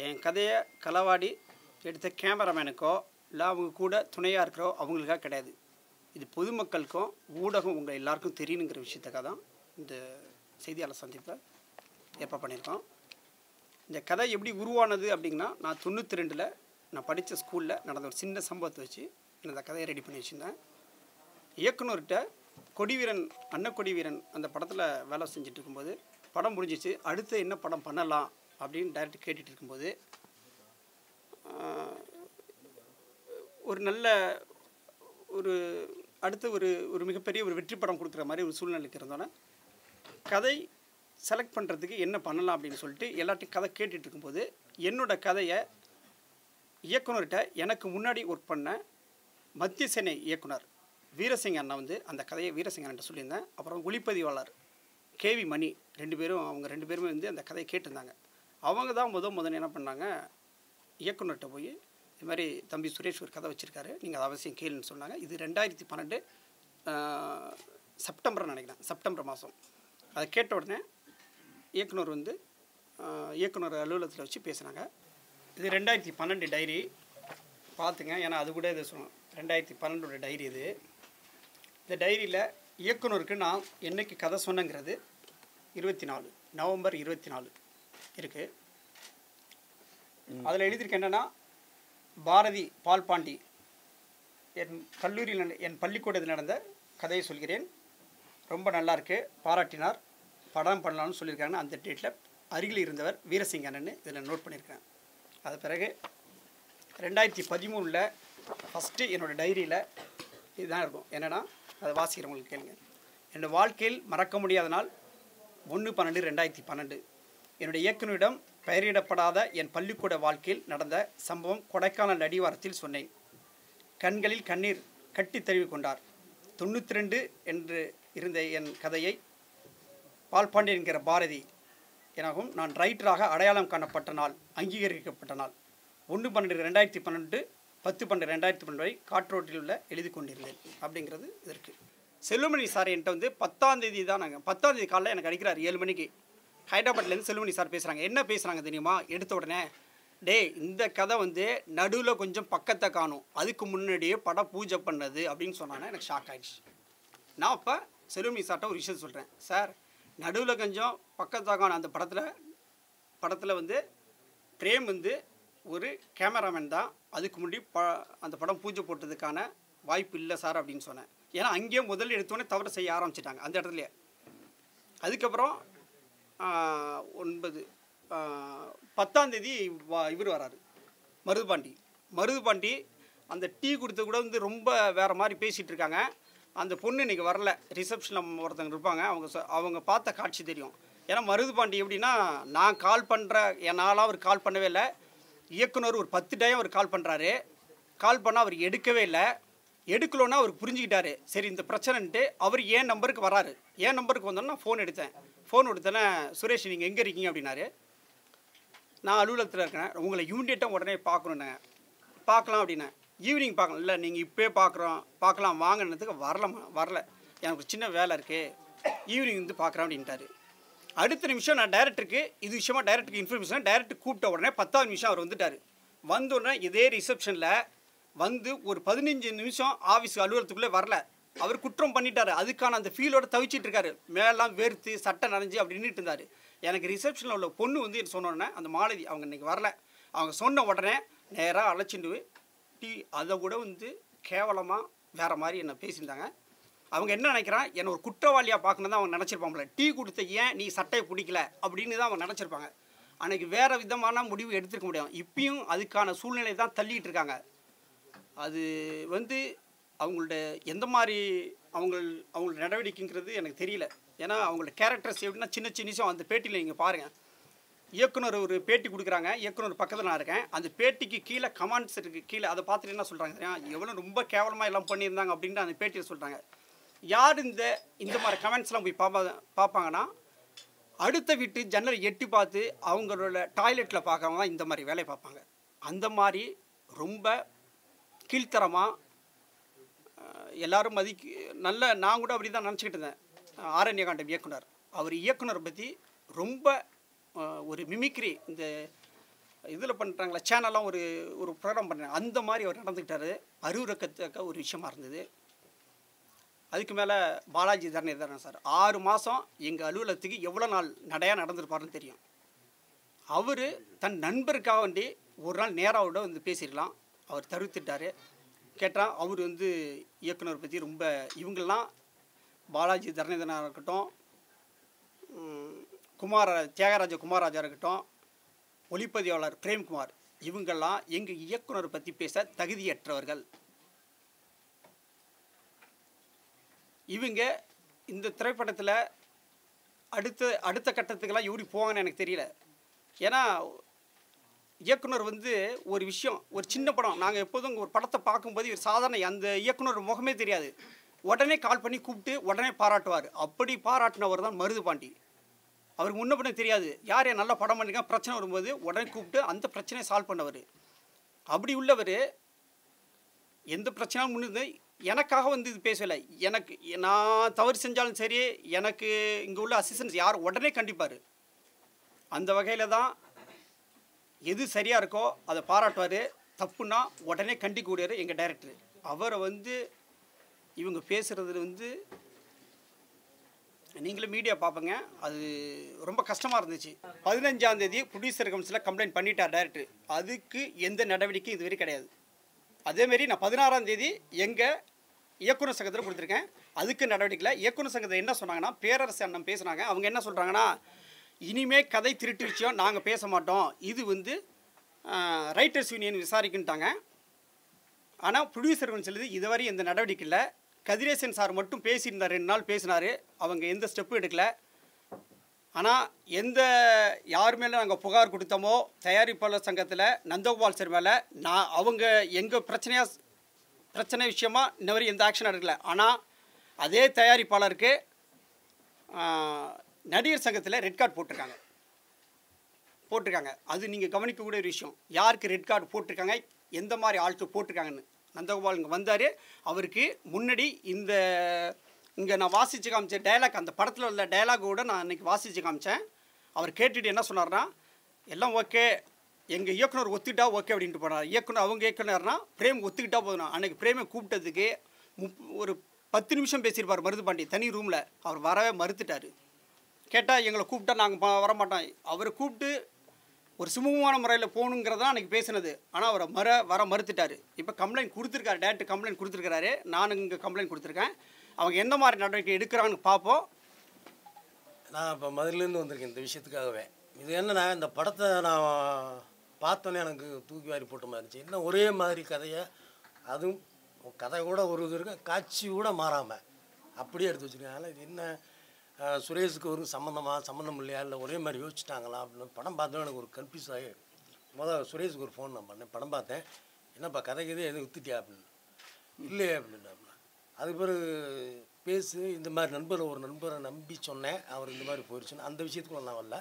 என் கதையை களவாடி எடுத்த கேமராமேனுக்கோ இல்லை அவங்க கூட துணையாக இருக்கிறோ அவங்களுக்காக கிடையாது இது பொதுமக்களுக்கும் ஊடகம் உங்கள் எல்லாருக்கும் தெரியணுங்கிற விஷயத்துக்காக தான் இந்த செய்தியாளர் சந்திப்பை ஏற்பாடு பண்ணியிருக்கோம் இந்த கதை எப்படி உருவானது அப்படின்னா நான் தொண்ணூற்றி ரெண்டில் நான் படித்த ஸ்கூலில் நடந்த ஒரு சின்ன சம்பவத்தை வச்சு நான் இந்த கதையை ரெடி பண்ணி வச்சுருந்தேன் இயக்குனர்கிட்ட கொடிவீரன் அன்ன கொடிவீரன் அந்த படத்தில் வேலை செஞ்சுட்டு இருக்கும்போது படம் முடிஞ்சிச்சு அடுத்து என்ன படம் பண்ணலாம் அப்படின்னு டைரக்டர் கேட்டுட்டு இருக்கும்போது ஆஹ், ஒரு நல்ல ஒரு அடுத்து ஒரு ஒரு மிகப்பெரிய ஒரு வெற்றி படம் கொடுக்குற மாதிரி ஒரு சூழ்நிலைக்கு இருந்தோன்னே கதை செலக்ட் பண்ணுறதுக்கு என்ன பண்ணலாம் அப்படின்னு சொல்லிட்டு எல்லாத்தையும் கதை கேட்டுட்டு இருக்கும்போது என்னோட கதையை இயக்குனர்கிட்ட எனக்கு முன்னாடி ஒர்க் பண்ண மத்திய சேனை இயக்குனர் வீரசிங்க அண்ணா வந்து அந்த கதையை வீரசிங்க அண்ணன் சொல்லியிருந்தேன் அப்புறம் ஒளிப்பதிவாளர் கேவி மணி ரெண்டு பேரும் அவங்க ரெண்டு பேருமே வந்து அந்த கதையை கேட்டிருந்தாங்க அவங்க தான் முத முதல்ல என்ன பண்ணாங்க இயக்குனர்கிட்ட போய் இது மாதிரி தம்பி சுரேஷ் ஒரு கதை வச்சுருக்காரு நீங்கள் அதை அவசியம் கேளுன்னு சொன்னாங்க இது ரெண்டாயிரத்தி பன்னெண்டு செப்டம்பர் நினைக்கிறேன் செப்டம்பர் மாதம் அதை கேட்ட உடனே இயக்குனர் வந்து ஆஹ், இயக்குனர் அலுவலகத்தில் வச்சு பேசுனாங்க இது ரெண்டாயிரத்தி பன்னெண்டு டைரி பார்த்துங்க ஏன்னா அது கூட இது சொல்லணும் ரெண்டாயிரத்தி பன்னெண்டோட டைரி இது இந்த டைரியில் இயக்குனருக்கு நான் என்னைக்கு கதை சொன்னேங்கிறது இருபத்தி நாலு நவம்பர் இருபத்தி நாலு இருக்குது அதில் எழுதியிருக்க என்னென்னா பாரதி பால்பாண்டி என் கல்லூரியில் நட- என் பள்ளிக்கூடத்தில் நடந்த கதையை சொல்கிறேன் ரொம்ப நல்லா இருக்கு பாராட்டினார் படம் பண்ணலாம்னு சொல்லியிருக்காங்க அந்த டேட்டில் அருகில் இருந்தவர் வீரசிங்க அண்ணன் இதில் நோட் பண்ணியிருக்கேன் அது பிறகு ரெண்டாயிரத்தி பதிமூணில் ஃபஸ்ட்டு என்னோடய டைரியில் இதுதான் இருக்கும் என்னென்னா அதை வாசிக்கிறவங்களுக்கு கேளுங்க என்னோடய வாழ்க்கையில் மறக்க முடியாத நாள் ஒன்று பன்னெண்டு ரெண்டாயிரத்தி பன்னெண்டு என்னுடைய இயக்குனரிடம் பெயரிடப்படாத என் பள்ளிக்கூட வாழ்க்கையில் நடந்த சம்பவம் கொடைக்கானல் அடிவாரத்தில் சொன்னேன் கண்களில் கண்ணீர் கட்டி தழுவி கொண்டார் தொண்ணூற்றி ரெண்டு என்று இருந்த என் கதையை பால்பாண்டி என்கிற பாரதி எனவும் நான் ரைட்டராக அடையாளம் காணப்பட்ட நாள் அங்கீகரிக்கப்பட்ட நாள் ஒன்று பன்னெண்டு ரெண்டாயிரத்தி பன்னெண்டு பத்து பன்னெண்டு ரெண்டாயிரத்தி பன்னெண்டு வரை காற்றோட்டில் உள்ள எழுதி கொண்டிருந்தேன் அப்படிங்கிறது இதற்கு செல்வமணி சார் என்கிட்ட வந்து பத்தாம் தேதி தான் நாங்கள் பத்தாம் தேதி காலைல எனக்கு அடிக்கிறார் ஏழு மணிக்கு ஹைதராபாத்லேருந்து செல்வமணி சார் பேசுகிறாங்க என்ன பேசுகிறாங்க தெரியுமா எடுத்த உடனே டேய் இந்த கதை வந்து நடுவில் கொஞ்சம் பக்கத்தை காணும் அதுக்கு முன்னாடியே படம் பூஜை பண்ணது அப்படின்னு சொன்னாங்கன்னா எனக்கு ஷாக் ஆயிடுச்சு நான் அப்போ செல்வமணி சார்ட்ட ஒரு விஷயம் சொல்கிறேன் சார் நடுவில் கொஞ்சம் பக்கத்தை காணும் அந்த படத்தில் படத்தில் வந்து பிரேம் வந்து ஒரு கேமராமேன் தான் அதுக்கு முன்னாடி ப அந்த படம் பூஜை போட்டதுக்கான வாய்ப்பு இல்லை சார் அப்படின்னு சொன்னேன் ஏன்னா அங்கேயே முதல்ல எடுத்தோடனே தவறு செய்ய ஆரம்பிச்சிட்டாங்க அந்த இடத்துலயே அதுக்கப்புறம் ஆஹ், ஒன்பது ஆஹ், பத்தாம் தேதி வா இவர் வராரு மருதுபாண்டி மருதுபாண்டி அந்த டீ கொடுத்து கூட வந்து ரொம்ப வேறு மாதிரி பேசிகிட்டு இருக்காங்க அந்த பொண்ணு இன்னைக்கு வரல ரிசப்ஷனில் ஒருத்தங்க இருப்பாங்க அவங்க சொ- அவங்க பார்த்த காட்சி தெரியும் ஏன்னா மருதுபாண்டி எப்படின்னா நான் கால் பண்ணுற என்னால் அவர் கால் பண்ணவே இல்லை இயக்குனர் ஒரு பத்து டைம் அவர் கால் பண்ணுறாரு கால் பண்ணால் அவர் எடுக்கவே இல்லை எடுக்கலன்னா அவர் புரிஞ்சுக்கிட்டாரு சரி இந்த பிரச்சனைன்ட்டு அவர் ஏன் நம்பருக்கு வராரு ஏன் நம்பருக்கு வந்தோன்னா நான் ஃபோன் எடுத்தேன் ஃபோன் எடுத்தேன்னே சுரேஷ் நீங்கள் எங்கே இருக்கீங்க அப்படின்னாரு நான் அலுவலகத்தில் இருக்கேன் உங்களை இமீடியட்டாக உடனே பார்க்கணுண்ணே பார்க்கலாம் அப்படின்னேன் ஈவினிங் பார்க்கலாம் இல்லை நீங்கள் இப்போயே பார்க்குறோம் பார்க்கலாம் வாங்கினதுக்கு வரலம்மா வரல எனக்கு ஒரு சின்ன வேலை இருக்குது ஈவினிங் வந்து பார்க்குறேன் அப்படின்ட்டாரு அடுத்த நிமிஷம் நான் டைரக்டருக்கு இது விஷயமா டைரக்டருக்கு இன்ஃபர்மேஷன் டைரக்டர் கூப்பிட்ட உடனே பத்தாவது நிமிஷம் அவர் வந்துட்டார் வந்த உடனே இதே ரிசப்ஷனில் வந்து ஒரு பதினஞ்சு நிமிஷம் ஆஃபீஸ் அலுவலகத்துக்குள்ளே வரல அவர் குற்றம் பண்ணிட்டாரு அதுக்கான அந்த ஃபீலோட தவிச்சிட்டு இருக்காரு மேலாம் வேர்த்து சட்டை நனைஞ்சு அப்படி நின்றுட்டு இருந்தார் எனக்கு ரிசப்ஷனில் உள்ள பொண்ணு வந்து எனக்கு சொன்ன உடனே அந்த மாலதி அவங்க இன்னைக்கு வரல அவங்க சொன்ன உடனே நேராக அழைச்சிட்டு போய் டீ அதை கூட வந்து கேவலமாக வேற மாதிரி என்னை பேசியிருந்தாங்க அவங்க என்ன நினைக்கிறான் என்னை ஒரு குற்றவாளியாக பார்க்கணும் தான் அவங்க நினச்சிருப்பாங்களே டீ கொடுத்த ஏன் நீ சட்டையை பிடிக்கல அப்படின்னு தான் அவங்க நினச்சிருப்பாங்க அன்னைக்கு வேற விதமான முடிவு எடுத்துருக்க முடியும் இப்பயும் அதுக்கான சூழ்நிலை தான் தள்ளிட்டு இருக்காங்க அது வந்து அவங்களோட எந்த மாதிரி அவங்க அவங்களோட நடவடிக்கைங்கிறது எனக்கு தெரியல ஏன்னா அவங்களோட கேரக்டர்ஸ் எப்படின்னா சின்ன சின்ன அந்த பேட்டியில் நீங்கள் பாருங்கள் இயக்குனர் ஒரு பேட்டி கொடுக்குறாங்க இயக்குனர் பக்கத்தில் நான் இருக்கேன் அந்த பேட்டிக்கு கீழே கமெண்ட்ஸ் இருக்குது கீழே அதை பார்த்துட்டு என்ன சொல்கிறாங்க எவ்வளோ ரொம்ப கேவலமாக எல்லாம் பண்ணியிருந்தாங்க அப்படின்ட்டு அந்த பேட்டியில் சொல்கிறாங்க யார் இந்த இந்த மாதிரி கமெண்ட்ஸ்லாம் போய் பார்ப்பா பார்ப்பாங்கன்னா அடுத்த வீட்டு ஜன்னலை எட்டி பார்த்து அவங்களோட டாய்லெட்டில் பார்க்கறவங்க தான் இந்த மாதிரி வேலையை பார்ப்பாங்க அந்த மாதிரி ரொம்ப கீழ்த்தரமாக எல்லாரும் மதிக்க நல்ல நான் கூட அப்படி தான் நினச்சிக்கிட்டு இருந்தேன் ஆரண்யகாண்டம் இயக்குனர் அவர் இயக்குனர் பற்றி ரொம்ப அஹ், ஒரு மிமிக்ரி இந்த இதில் பண்ணுறாங்களா சேனல்லாம் ஒரு ஒரு ப்ரோக்ராம் பண்ணுறாங்க அந்த மாதிரி அவர் நடந்துக்கிட்டாரு அருவருக்கத்தக்க ஒரு விஷயமா இருந்தது அதுக்கு மேலே பாலாஜி தரணிதரன் சார் ஆறு மாதம் எங்கள் அலுவலகத்துக்கு எவ்வளோ நாள் நடையாக நடந்திருப்பாருன்னு தெரியும் அவர் தன் நண்பருக்காக வேண்டி ஒரு நாள் நேராவோட வந்து பேசியிருக்கலாம் அவர் தவிர்த்துட்டார் கேட்டால் அவர் வந்து இயக்குனர் பற்றி ரொம்ப இவங்கெல்லாம் பாலாஜி தரணிதரனாக இருக்கட்டும் ம், குமார தியாகராஜ குமாரராஜா இருக்கட்டும் ஒளிப்பதிவாளர் பிரேம்குமார் இவங்கெல்லாம் எங்கள் இயக்குனர் பற்றி பேச தகுதியற்றவர்கள் இவங்க இந்த திரைப்படத்தில் அடுத்த அடுத்த கட்டத்துக்கெல்லாம் எப்படி போவாங்கன்னு எனக்கு தெரியல ஏன்னா இயக்குனர் வந்து ஒரு விஷயம் ஒரு சின்ன படம் நாங்கள் எப்போதும் ஒரு படத்தை பார்க்கும்போது இவர் சாதாரண அந்த இயக்குனர் முகமே தெரியாது உடனே கால் பண்ணி கூப்பிட்டு உடனே பாராட்டுவார் அப்படி பாராட்டினவர் தான் மருது பாண்டி அவருக்கு முன்ன பின்ன தெரியாது யார் யார் நல்லா படம் பண்ணிருக்காங்க பிரச்சனை வரும்போது உடனே கூப்பிட்டு அந்த பிரச்சனையை சால்வ் பண்ணவர் அப்படி உள்ளவர் எந்த பிரச்சனையும் முன்னிருந்து எனக்காக வந்து இது பேசலை எனக்கு நான் தவறு செஞ்சாலும் சரி எனக்கு இங்கே உள்ள அசிஸ்டன்ஸ் யார் உடனே கண்டிப்பார் அந்த வகையில் தான் எது சரியாக இருக்கோ அதை பாராட்டுவார் தப்புன்னா உடனே கண்டிக்கூடியவர் எங்கள் டைரக்டர் அவரை வந்து இவங்க பேசுகிறது வந்து நீங்களும் மீடியா பார்ப்பீங்க அது ரொம்ப கஷ்டமாக இருந்துச்சு பதினஞ்சாம் தேதி ப்ரொடியூசர் கவுன்சிலில் கம்ப்ளைண்ட் பண்ணிட்டார் டைரக்டர் அதுக்கு எந்த நடவடிக்கையும் இதுவரை கிடையாது அதேமாரி நான் பதினாறாம் தேதி எங்கள் இயக்குனர் சங்கத்தில் கொடுத்துருக்கேன் அதுக்கு நடவடிக்கை இல்லை இயக்குனர் சங்கத்தில் என்ன சொன்னாங்கன்னா பேரரசு அண்ணன் பேசுனாங்க அவங்க என்ன சொல்கிறாங்கன்னா இனிமே கதை திருட்டு விஷயம் நாங்கள் பேச மாட்டோம் இது வந்து ரைட்டர்ஸ் யூனியன் விசாரிக்குன்ட்டாங்க ஆனால் ப்ரொடியூசர் கவுன்சில் இதுவரை எந்த நடவடிக்கை இல்லை கதிரேசன் சார் மட்டும் பேசியிருந்தார் ரெண்டு நாள் பேசினார் அவங்க எந்த ஸ்டெப்பும் எடுக்கல ஆனால் எந்த யார் மேலே நாங்கள் புகார் கொடுத்தோமோ தயாரிப்பாளர் சங்கத்தில் நந்தகோபால் சார் மேலே நான் அவங்க எங்கள் பிரச்சனையாக பிரச்சனை விஷயமா இன்ன வரை எந்த ஆக்ஷன் எடுக்கல ஆனால் அதே தயாரிப்பாளருக்கு ஆஹ், நடிகர் சங்கத்தில் ரெட் கார்டு போட்டிருக்காங்க போட்டிருக்காங்க அது நீங்கள் கவனிக்கக்கூடிய ஒரு விஷயம் யாருக்கு ரெட் கார்டு போட்டிருக்காங்க எந்த மாதிரி ஆள்க்கு போட்டிருக்காங்கன்னு நந்தகோபால் இங்கே வந்தார் அவருக்கு முன்னாடி இந்த இங்கே நான் வாசித்து காமிச்ச டயலாக் அந்த படத்தில் உள்ள டயலாகோட நான் அன்றைக்கி வாசித்து காமிச்சேன் அவர் கேட்டுட்டு என்ன சொன்னார்னா எல்லாம் ஓகே எங்கள் இயக்குனர் ஒத்துக்கிட்டா ஓகே அப்படின்ட்டு போனார் இயக்குனர் அவங்க இயக்குனர்னா பிரேம் ஒத்துக்கிட்டா போதும் அன்னைக்கு பிரேமை கூப்பிட்டதுக்கு முப் ஒரு பத்து நிமிஷம் பேசியிருப்பார் மருதுபாண்டி தனி ரூமில் அவர் வரவே மறுத்துட்டார் கேட்டால் எங்களை கூப்பிட்டா நாங்கள் வர மாட்டோம் அவரை கூப்பிட்டு ஒரு சுமூகமான முறையில் போகணுங்கிறது தான் அன்றைக்கி பேசினது ஆனால் அவரை மற வர மறுத்துட்டார் இப்போ கம்ப்ளைண்ட் கொடுத்துருக்காரு டேரக்ட் கம்ப்ளைண்ட் கொடுத்துருக்காரு நானும் இங்கே கம்ப்ளைண்ட் கொடுத்துருக்கேன் அவங்க எந்த மாதிரி நடவடிக்கை எடுக்கிறாங்கன்னு பார்ப்போம் நான் இப்போ மதுரையிலேருந்து வந்திருக்கேன் இந்த விஷயத்துக்காகவே இது என்னன்னா இந்த படத்தை நான் பார்த்தோன்னே எனக்கு தூக்கி வாரி போட்ட மாதிரி இருந்துச்சு என்ன ஒரே மாதிரி கதையை அதுவும் கதை கூட ஒரு இது இருக்கு காட்சி கூட மாறாமல் அப்படியே எடுத்து வச்சுருக்கேன் அதனால் இது என்ன அஹ், சுரேஷுக்கு ஒரு சம்மந்தமாக சம்மந்தம் இல்லையா இல்லை ஒரே மாதிரி யோசிச்சிட்டாங்களா அப்படின்னு படம் பார்த்தோம் எனக்கு ஒரு கன்ஃபியூஸ் ஆகி முதல் சுரேஷுக்கு ஒரு ஃபோன் நான் பண்ணேன் படம் பார்த்தேன் என்னப்பா கதைக்கு எது எதுவும் வித்துட்டியா அப்படின்னு இல்லையே அப்படின்னா அதுக்கு பிறகு பேசு இந்த மாதிரி நண்பரை ஒரு நண்பரை நம்பி சொன்னேன் அவர் இந்த மாதிரி போயிடுச்சுன்னு அந்த விஷயத்துக்குள்ள நான் வரல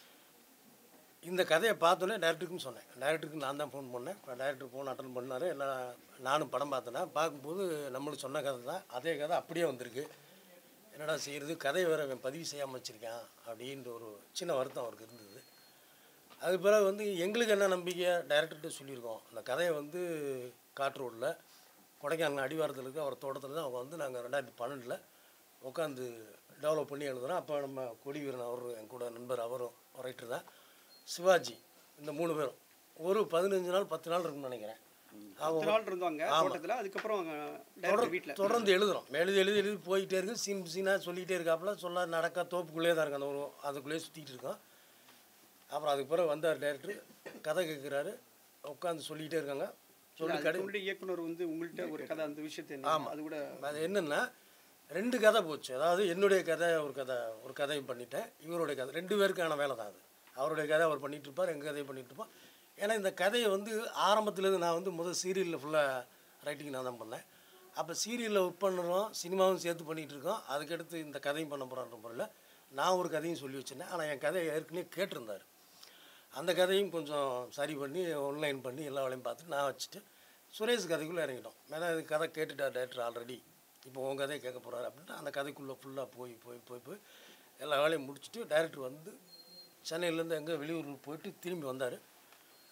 இந்த கதையை பார்த்தோன்னே டேரக்டருக்கும் சொன்னேன் டேரக்டருக்கு நான் தான் ஃபோன் பண்ணேன் இப்போ டேரக்டர் ஃபோன் அட்டன் பண்ணார் எல்லாம் நானும் படம் பார்த்தேன்னா பார்க்கும்போது நம்மளுக்கு சொன்ன கதை தான் அதே கதை அப்படியே வந்திருக்கு என்னடா செய்கிறது கதை வேறு அவன் பதிவு செய்யாமல் வச்சுருக்கான் அப்படின்ற ஒரு சின்ன வருத்தம் அவருக்கு இருந்தது அது பிறகு வந்து எங்களுக்கு என்ன நம்பிக்கை டைரக்டர்கிட்ட சொல்லியிருக்கோம் அந்த கதையை வந்து காற்று ரோட்டில் கொடைக்கானல் அடிவாரத்தில் இருக்க அவர் தோட்டத்தில் தான் அவங்க வந்து நாங்கள் ரெண்டாயிரத்தி பன்னெண்டில் உட்காந்து டெவலப் பண்ணி எழுதுறோம் அப்போ நம்ம கொடி வீரன் அவரும் என் கூட நண்பர் அவரும் ரைட்டர் தான் சிவாஜி இந்த மூணு பேரும் ஒரு பதினஞ்சு நாள் பத்து நாள் இருக்கும்னு நினைக்கிறேன் பத்து அவங்க நாள் இருந்தோங்க ஆமா. தோட்டத்தில் அதுக்கப்புறம் டேரக்டர் தொடர் வீட்டில் தொடர்ந்து எழுதுறோம் எழுதி எழுதி எழுதி போயிட்டே இருக்கு சீன் சீனாக சொல்லிகிட்டே இருக்காப்புல சொல்ல நடக்க தோப்புக்குள்ளேயே தான் இருக்கு அந்த ஒரு அதுக்குள்ளேயே சுற்றிட்டு இருக்கோம் அப்புறம் அதுக்கு பிறகு வந்தார் டேரக்டர் கதை கேட்குறாரு உட்காந்து சொல்லிக்கிட்டே இருக்காங்க சொல்லி கடை அதுக்கு முன்னாடி இயக்குனர் வந்து உங்கள்கிட்ட ஒரு கதை அந்த விஷயத்தை என்ன- ஆமா. அது கூட அது என்னென்னா ரெண்டு கதை போச்சு அதாவது என்னுடைய கதை ஒரு கதை ஒரு கதையும் பண்ணிட்டேன் இவருடைய கதை ரெண்டு பேருக்கான வேலை தான் அது அவருடைய கதை அவர் பண்ணிட்டு இருப்பார் எங்கள் கதையை பண்ணிட்டு இருப்போம் ஏன்னா இந்த கதையை வந்து ஆரம்பத்துலேருந்து நான் வந்து முதல் சீரியலில் ஃபுல்லாக ரைட்டிங் நான் தான் பண்ணேன் அப்போ சீரியலில் ஒர்க் பண்ணுறோம் சினிமாவும் சேர்த்து பண்ணிகிட்டு இருக்கோம் அதுக்கடுத்து இந்த கதையும் பண்ண போகிறோன்ற முறையில் நான் ஒரு கதையும் சொல்லி வச்சிருந்தேன் ஆனால் என் கதையை ஏற்கனவே கேட்டிருந்தார் அந்த கதையும் கொஞ்சம் சரி பண்ணி ஆன்லைன் பண்ணி எல்லா வேலையும் பார்த்துட்டு நான் வச்சுட்டு சுரேஷ் கதைக்குள்ளே இறங்கிட்டோம் ஏன்னா இது கதை கேட்டுட்டார் டேரக்டர் ஆல்ரெடி இப்போ உன் கதையை கேட்க போகிறாரு அப்படின்ட்டு அந்த கதைக்குள்ளே ஃபுல்லாக போய் போய் போய் போய் எல்லா வேலையும் முடிச்சுட்டு டைரக்டர் வந்து சென்னையிலேருந்து எங்கே வெளியூர் போயிட்டு திரும்பி வந்தார்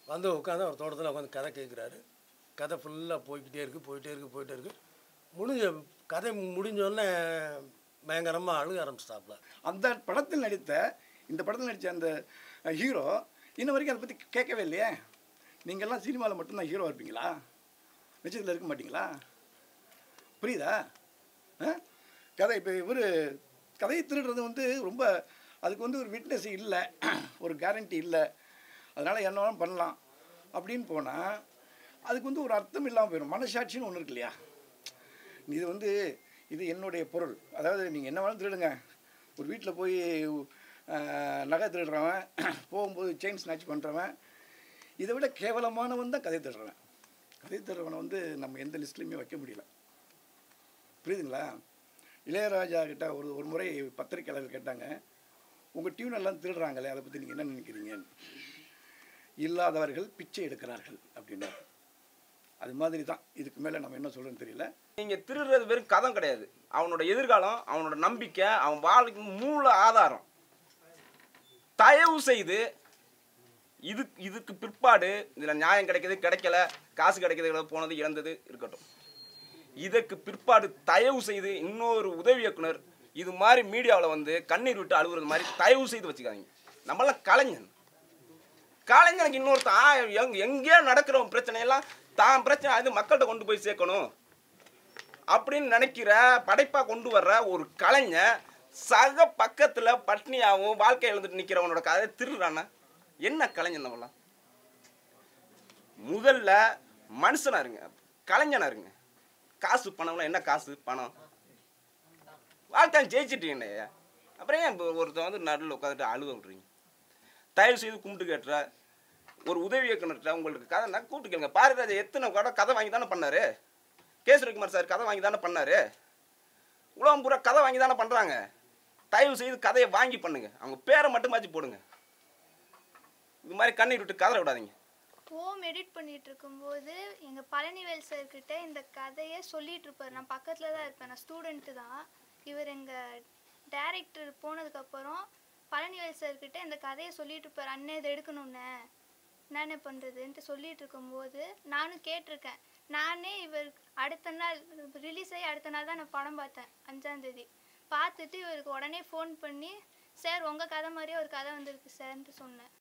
வந்து உட்காந்து அவர் தோட்டத்தில் உட்காந்து கதை கேட்குறாரு கதை ஃபுல்லாக போய்க்கிட்டே இருக்குது போயிட்டே இருக்குது போயிட்டே இருக்குது முடிஞ்ச கதை முடிஞ்சோடனே பயங்கரமாக அழுக ஆரம்பிச்சிட்டாப்புல அந்த படத்தில் நடித்த இந்த படத்தில் நடித்த அந்த ஹீரோ இன்ன வரைக்கும் அதை பற்றி கேட்கவே இல்லையே நீங்கள்லாம் சினிமாவில் மட்டும்தான் ஹீரோ இருப்பீங்களா நிச்சயத்தில் இருக்க மாட்டீங்களா புரியுதா ஆ? கதை இப்போ இவர் கதையை திருடுறது வந்து ரொம்ப அதுக்கு வந்து ஒரு விட்னஸ் இல்லை ஒரு கேரண்டி இல்லை அதனால் என்ன வேணாலும் பண்ணலாம் அப்படின்னு போனால் அதுக்கு வந்து ஒரு அர்த்தம் இல்லாமல் போயிடும் மனசாட்சின்னு ஒன்று இருக்கு இல்லையா இது வந்து இது என்னுடைய பொருள் அதாவது நீங்கள் என்ன வேணாலும் திருடுங்க ஒரு வீட்டில் போய் அஹ், நகை திருடுறவன் போகும்போது செயின் ஸ்நாச் பண்ணுறவன் இதை விட கேவலமானவன் தான் கதை திருடுறவன் கதை திருடுறவனை வந்து நம்ம எந்த லிஸ்ட்லையுமே வைக்க முடியல புரியுதுங்களா இளையராஜா கிட்ட ஒரு ஒரு முறை பத்திரிக்கையாளர் கேட்டாங்க உங்கள் டியூன் எல்லாம் திருடுறாங்களே அதை பற்றி நீங்கள் என்ன நினைக்கிறீங்கன்னு இல்லாதவர்கள் பிச்சை எடுக்கிறார்கள் அப்படின்னாரு அது மாதிரி தான் இதுக்கு மேலே நம்ம என்ன சொல்கிறோன்னு தெரியல நீங்க திருடுறது வெறும் கதம் கிடையாது அவனோட எதிர்காலம் அவனோட நம்பிக்கை அவன் வாழ்க்கை மூல ஆதாரம் தயவு செய்து இது இதுக்கு பிற்பாடு இதுல நியாயம் கிடைக்குது கிடைக்கல காசு கிடைக்கிறது போனது இழந்தது இருக்கட்டும் இதற்கு பிற்பாடு தயவு செய்து இன்னொரு உதவி இயக்குனர் இது மாதிரி மீடியாவில் வந்து கண்ணீர் விட்டு அழுகுறது மாதிரி தயவு செய்து வச்சுக்காதீங்க நம்மளாம் கலைஞன் கலைஞனுக்கு இன்னொருத்தன் ஆ, எங்க எங்கேயோ நடக்கிற பிரச்சனையெல்லாம் தான் பிரச்சனை அது மக்கள்கிட்ட கொண்டு போய் சேர்க்கணும் அப்படின்னு நினைக்கிற படைப்பா கொண்டு வர்ற ஒரு கலைஞன் சக பக்கத்துல பட்னியாவும் வாழ்க்கை எழுந்துட்டு நிக்கிறவனோட கதை திருடுறானா என்ன கலைஞன் நம்மளாம் முதல்ல மனுஷனா இருங்க கலைஞனா இருங்க காசு பணம்லாம் என்ன காசு பணம் வாழ்க்கை ஜெயிச்சிட்டீங்க அப்புறம் ஏன் இப்போ ஒருத்தன் வந்து நடுவில் உட்காந்துட்டு அழுக விட்றீங்க தயவு செய்து கும்பிட்டு கேட்டுற ஒரு உதவி இயக்குனர்கிட்ட உங்களுக்கு கதை நான் கூப்பிட்டு கேளுங்க பாரதிராஜா எத்தனை கூட கதை வாங்கி தானே பண்ணாரு கேசரிக்குமார் சார் கதை வாங்கி தானே பண்ணாரு உலகம் பூரா கதை வாங்கி தானே பண்ணுறாங்க தயவு செய்து கதையை வாங்கி பண்ணுங்க அவங்க பேரை மட்டுமாச்சு போடுங்க இது மாதிரி கண்ணீர் விட்டு கதற விடாதீங்க ஹோம் எடிட் பண்ணிட்டு இருக்கும்போது எங்கள் பழனிவேல் சார்கிட்ட இந்த கதையை சொல்லிட்டு இருப்பார் நான் பக்கத்தில் தான் இருப்பேன் நான் ஸ்டூடெண்ட்டு தான் இவர் எங்கள் டேரக்டர் போனதுக்கப்புறம் பழனிவேல் சார்கிட்ட இந்த கதையை சொல்லிட்டு இருப்பார் அண்ணே இதை எடுக்கணும்னே என்னென்ன பண்ணுறதுன்ட்டு சொல்லிட்டு இருக்கும்போது நானும் கேட்டிருக்கேன் நானே இவர் அடுத்த நாள் ரிலீஸ் ஆகி அடுத்த நாள் தான் நான் படம் பார்த்தேன் அஞ்சாந்தேதி பார்த்துட்டு இவருக்கு உடனே ஃபோன் பண்ணி சார் உங்கள் கதை மாதிரியே ஒரு கதை வந்திருக்கு சார்ன்ட்டு சொன்னேன்